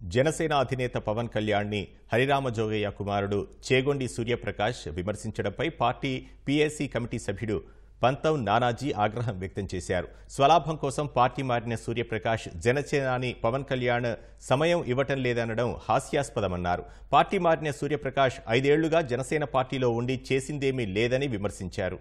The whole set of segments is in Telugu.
జనసేన అధినేత పవన్ కళ్యాణ్ని హరిరామ జోగయ్య కుమారుడు చేగొండి సూర్యప్రకాష్ విమర్శించడంపై పార్టీ పీఏసీ కమిటీ సభ్యుడు పంతం నానాజీ ఆగ్రహం వ్యక్తం చేశారు స్వలాభం కోసం పార్టీ మారిన సూర్యప్రకాష్ జనసేనాని పవన్ కళ్యాణ్ సమయం ఇవ్వటం లేదనడం హాస్యాస్పదమన్నారు పార్టీ మారిన సూర్యప్రకాష్ ఐదేళ్లుగా జనసేన పార్టీలో ఉండి చేసిందేమీ లేదని విమర్శించారు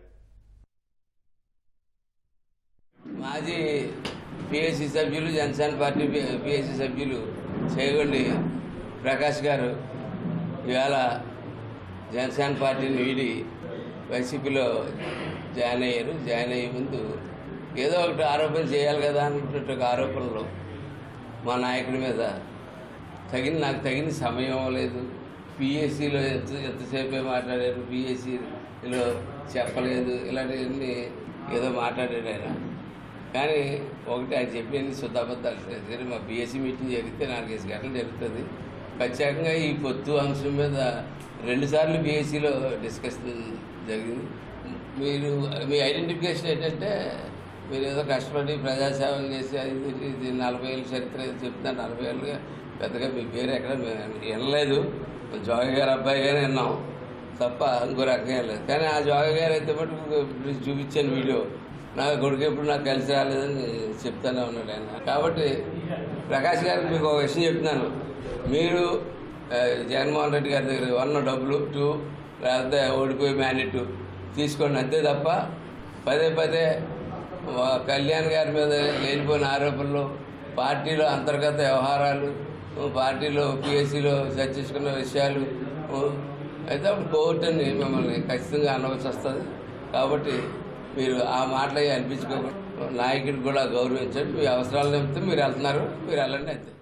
మాజీ పిఎస్సి సభ్యులు జనసేన పార్టీ పిఎస్సి సభ్యులు చేయగొండి ప్రకాష్ గారు ఇవాళ జనసేన పార్టీని వీడి వైసీపీలో జాయిన్ అయ్యారు జాయిన్ అయ్యే ముందు ఏదో ఒకటి ఆరోపణ చేయాలి కదా అనుకున్నట్టు ఒక ఆరోపణలు మా నాయకుడి మీద తగిన నాకు తగిన సమయం లేదు పిఎస్సిలో ఎంత ఎంతసేపే మాట్లాడారు పిఎస్సిలో చెప్పలేదు ఇలాంటివన్నీ ఏదో మాట్లాడాడు ఆయన కానీ ఒకటి ఆయన చెప్పినవి శుద్ధాబద్ధాలు సరే మా బీఎస్సీ మీటింగ్ జరిగితే నాలుగైదు గంటలు జరుగుతుంది ప్రత్యేకంగా ఈ పొత్తు అంశం మీద రెండుసార్లు బీఎస్సీలో డిస్కషన్ జరిగింది మీరు మీ ఐడెంటిఫికేషన్ ఏంటంటే మీరు ఏదో కష్టపడి ప్రజాసేవలు చేసి అది ఇది ఇది నలభై ఏళ్ళ చరిత్ర ఇది చెప్తున్నారు నలభై ఏళ్ళుగా పెద్దగా మీ పేరు ఎక్కడ మేము వినలేదు జోగి గారు అబ్బాయి గారు విన్నాం తప్ప ఇంకో రకంగా లేదు కానీ ఆ జోగి గారు అయితే మటుకు ఇప్పుడు చూపించాను వీడియో నా కొడుకు ఎప్పుడు నాకు కలిసి రాలేదని చెప్తానే ఉన్నాడు ఆయన కాబట్టి ప్రకాష్ గారికి మీకు ఒక విషయం చెప్తున్నాను మీరు ఆ, జగన్మోహన్ రెడ్డి గారి దగ్గర వన్ డబ్బులు టూ లేకపోతే ఓడిపోయి మ్యాండేట్ తీసుకోండి అంతే తప్ప పదే పదే వా- కళ్యాణ్ గారి మీద లేనిపోయిన ఆరోపణలు పార్టీలో అంతర్గత వ్యవహారాలు పార్టీలో పిఎస్సిలో చర్చించుకున్న విషయాలు అయితే అప్పుడు కోర్టుని మిమ్మల్ని ఖచ్చితంగా అనవలసి వస్తుంది కాబట్టి మీరు ఆ మాటలు అనిపించుకోకుండా నాయకుడికి కూడా గౌరవించండి మీ అవసరాలు నిమిత్తం మీరు వెళ్తున్నారు మీరు వెళ్ళండి అంతే